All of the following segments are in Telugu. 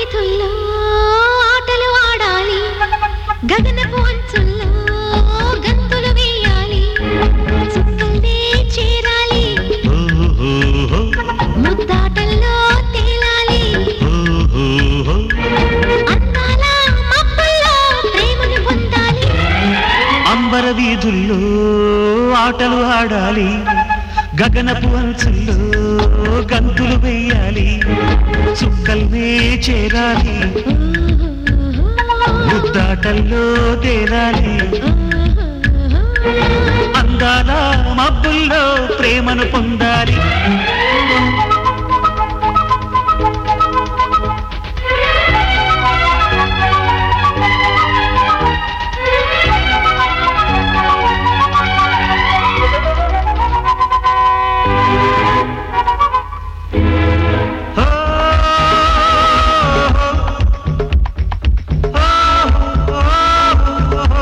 వీధుల్లో ఆటలు ఆడాలి గగనపు అంచుల్లో గంతులు వేయాలి చుక్కల్నే చేరాలి ఓహోహో, ముద్దాటల్లో తేలాలి ఓహోహో. అందాల మబ్బుల్లో ప్రేమను పొందాలి అంబర వీధుల్లో ఆటలు ఆడాలి గగనపు అంచుల్లో గంతులు వేయాలి చుక్కల్నే చేరాలి ముద్దాటల్లో తేరాలి అందాల మబ్బుల్లో ప్రేమను పొందాలి ఓ, ఓ, ఓ, ఓ.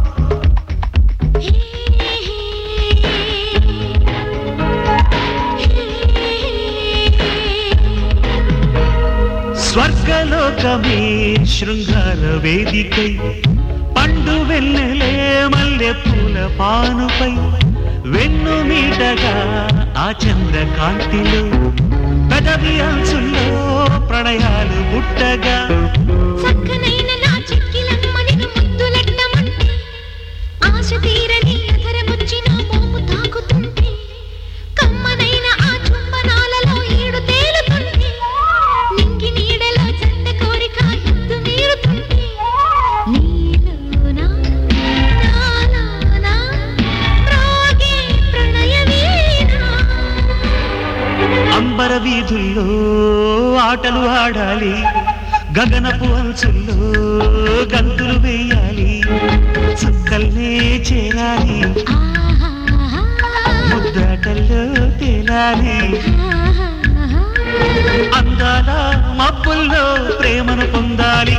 స్వర్గలోకమే శృంగార వేదికై పండు వెన్నెలే మల్లె పూల పానుపై వెన్ను మీటగా ఆ చంద్రకాంతిలో పెదవి అంచుల్లో ప్రణయాలు పుట్టగా చక్కనైన నా చిక్కిలమ్మ నిన్ను ముద్దులెట్టమంటే ఆశ తీరని అధరమొచ్చి నా మోము తాకుతుంటే కమ్మనైన ఆ చుంబనాలలో ఈడు తేలుతుంటే నింగి నీడలో జంట కోరిక ఎత్తు మీరుతుంటే నీలోన నాలోన మ్రోగే ప్రణయ వీణ అంబర వీధుల్లో ఆటలు ఆడాలి గగనపు అంచుల్లో గంతులు వేయాలి చుక్కల్నే చేరాలి ముద్దాటల్లో తేలాలి అందాల మబ్బుల్లో ప్రేమను పొందాలి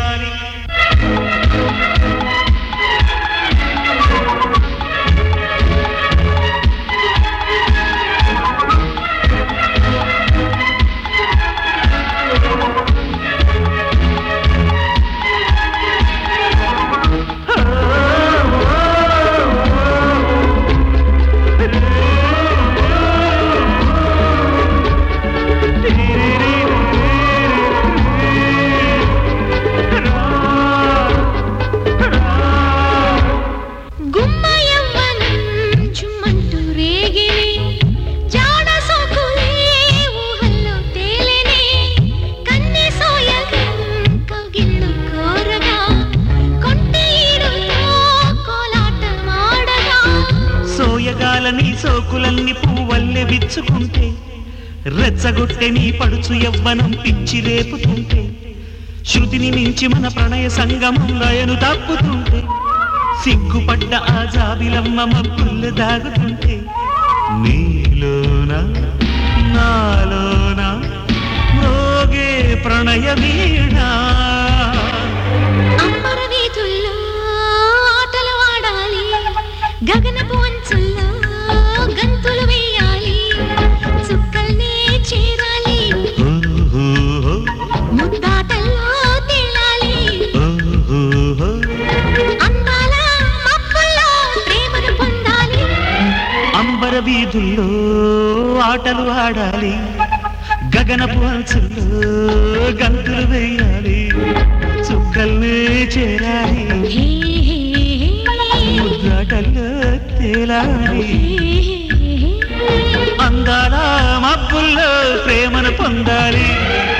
గుమ్మ యవ్వనం చుమ్మంటూ రేగినే జాడ సోకులే ఊహల్లో తేలినే కన్నె సోయగం కౌగిళ్ళు కోరగా కొంటె ఈడుతో కోలాటమాడగా సోయగాలని సోకులన్నీ పువ్వల్లె విచ్చుకుంటే రెచ్చగొట్టె నీ పడుచు యవ్వనం పిచ్చి రేపుతుంటే శృతిని మించి మన ప్రణయ సంగమం లయను తప్పుతుంటే సిగ్గుపడ్డ ఆ జాబిలమ్మ మబ్బుల్లు దాగుతుంటే నీలోన నాలోన మ్రోగే ప్రణయ వీణా అంబర వీధుల్లో ఆటలు ఆడాలి గగనపు అంచుల్లో గంతులు వేయాలి చుక్కల్నే చేరాలి ఓహోహో, ముద్దాటల్లో తేలాలి ఓహోహో. అందాల మబ్బుల్లో ప్రేమను పొందాలి అంబర వీధుల్లో ఆటలు ఆడాలి గగనపు అంచుల్లో గంతులు వేయాలి చుక్కల్నే చేరాలి హే, హే, హే, ముద్రాటల్లో తేలాలి హే, హే, హే. అందాల మబ్బుల్లో ప్రేమను పొందాలి